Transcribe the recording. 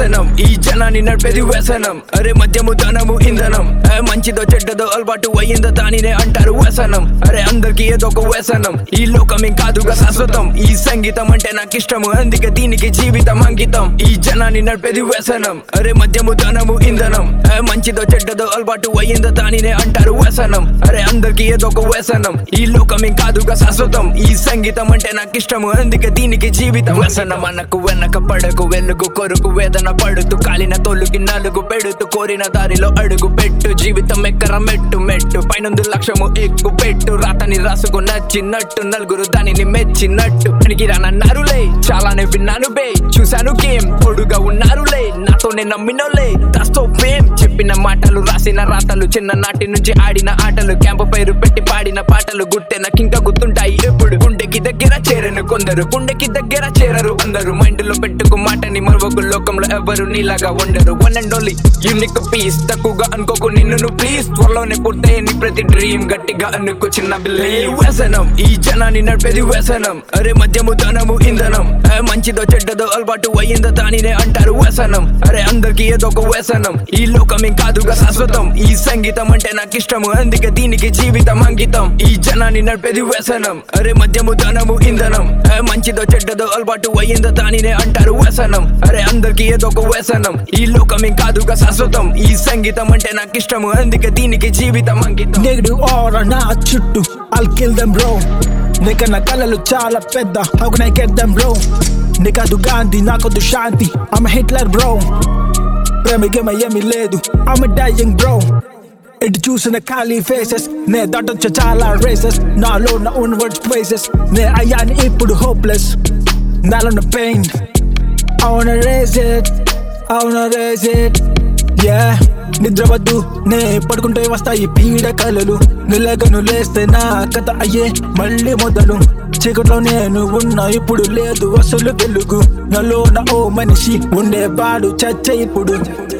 వ్యసనం ఈ జనాన్ని నడిపేది వ్యసనం అరే మద్యము ధనము ఇంధనం ఏ మంచిదో చెడ్డదో అలవాటు అయ్యిందో దానినే అంటారు వ్యసనం అరే అందరికి ఏదో ఒక వ్యసనం ఈ లోకం కాదుగా శాశ్వతం ఈ సంగీతం అంటే నాకు ఇష్టము అందుకే దీనికి జీవితం అంకితం ఈ జనాన్ని నడిపేది వ్యసనం అరే మద్యము ధనము ఇంధనం ఏ మంచిదో చెడ్డదో అలవాటు అయ్యిందో దానినే అంటారు వ్యసనం అరే అందరికి ఏదో ఒక వ్యసనం ఈ లోకం కాదుగా శాశ్వతం ఈ సంగీతం అంటే నాకు ఇష్టము అందుకే దీనికి జీవితం వ్యసనం అనకు వెనక పడకు వెలుగు కొరకు వేదన పడుతూ కాలిన తోలుకి నలుగు పెడుతూ కోరిన దారిలో అడుగు పెట్టు జీవితం ఎక్కర మెట్టు మెట్టు పైనుందు లక్ష్యము ఎక్కు పెట్టు రాతని రాసుకు నచ్చినట్టు నలుగురు దానిని మెచ్చినట్టు పనికి రానన్నారులే చాలానే విన్నాను బే చూశాను గేమ్ తోడుగా ఉన్నారులే నాతోనే నమ్మినోలే దాస్తో ఫేమ్ చెప్పిన మాటలు రాసిన రాతలు చిన్ననాటి నుంచి ఆడిన ఆటలు క్యాంపు పేరు పెట్టి పాడిన పాటలు గుట్టే నాకు ఇంకా గుర్తుంటాయి ఎప్పుడు గుండెకి దగ్గర చేరను కొందరు గుండెకి దగ్గర చేరరు అందరూ మైండ్ లో పెట్టుకు మాటని మరొక లోకంలో ఎవరు నీలాగా ఉండరు one and only unique piece తక్కువగా అనుకోకు నిన్ను నువ్వు ప్లీజ్ త్వరలోనే పూర్తయ్యని ప్రతి డ్రీమ్ గట్టిగా అనుకో చిన్న బిల్లీవ్ వ్యసనం ఈ జనాన్ని నడిపేది వ్యసనం అరే మద్యము ధనము ఇంధనం ఏ మంచిదో చెడ్డదో అలవాటు అయ్యిందో దానినే అంటారు వ్యసనం అరే అందరికి ఏదో ఒక వ్యసనం ఈ లోకం కాదుగా శాశ్వతం ఈ సంగీతం అంటే నాకు ఇష్టము అందుకే దీనికి జీవితం అంకితం ఈ జనాన్ని నడిపేది వ్యసనం అరే మద్యము ధనము ఇంధనం ఏ మంచిదో చెడ్డదో అలవాటు అయ్యిందో దానినే అంటారు వ్యసనం అరే అందరికి ఏదో ఒక వ్యసనం ఈ లోకం కాదుగా శాశ్వతం ఈ సంగీతం అంటే నాకు ఇష్టము అందుకే దీనికి జీవితం అంకితం నెగిటివ్ ఆర్ నా చుట్టూ I'll kill them bro నీకన్నా కళలు చాలా పెద్ద How can I get them bro నీకదు Gandhi నాకొద్దు శాంతి I'm a Hitler bro ప్రేమ గేమ ఏమీ లేదు I'm a dying bro ఎటు చూసిన ఖాళీ ఫేసెస్ నే దాటొచ్చ చాలా రేసెస్ నాలో నా ఓన్ వర్డ్స్ ప్లేసెస్ నే అయ్యాని ఇప్పుడు హోప్లెస్ నాలో నా pain I wanna raise it, I wanna raise it, yeah. నిద్రవద్దు నే పడుకుంటే వస్తాయి పీడ కలలు నిలగను లేస్తే నా కథ అయ్యే మళ్ళీ మొదలు చీకట్లో నేను ఉన్నా ఇప్పుడు లేదు అసలు వెలుగు నాలో నా ఓ మనిషి ఉండేవాడు చచ్చ ఇప్పుడు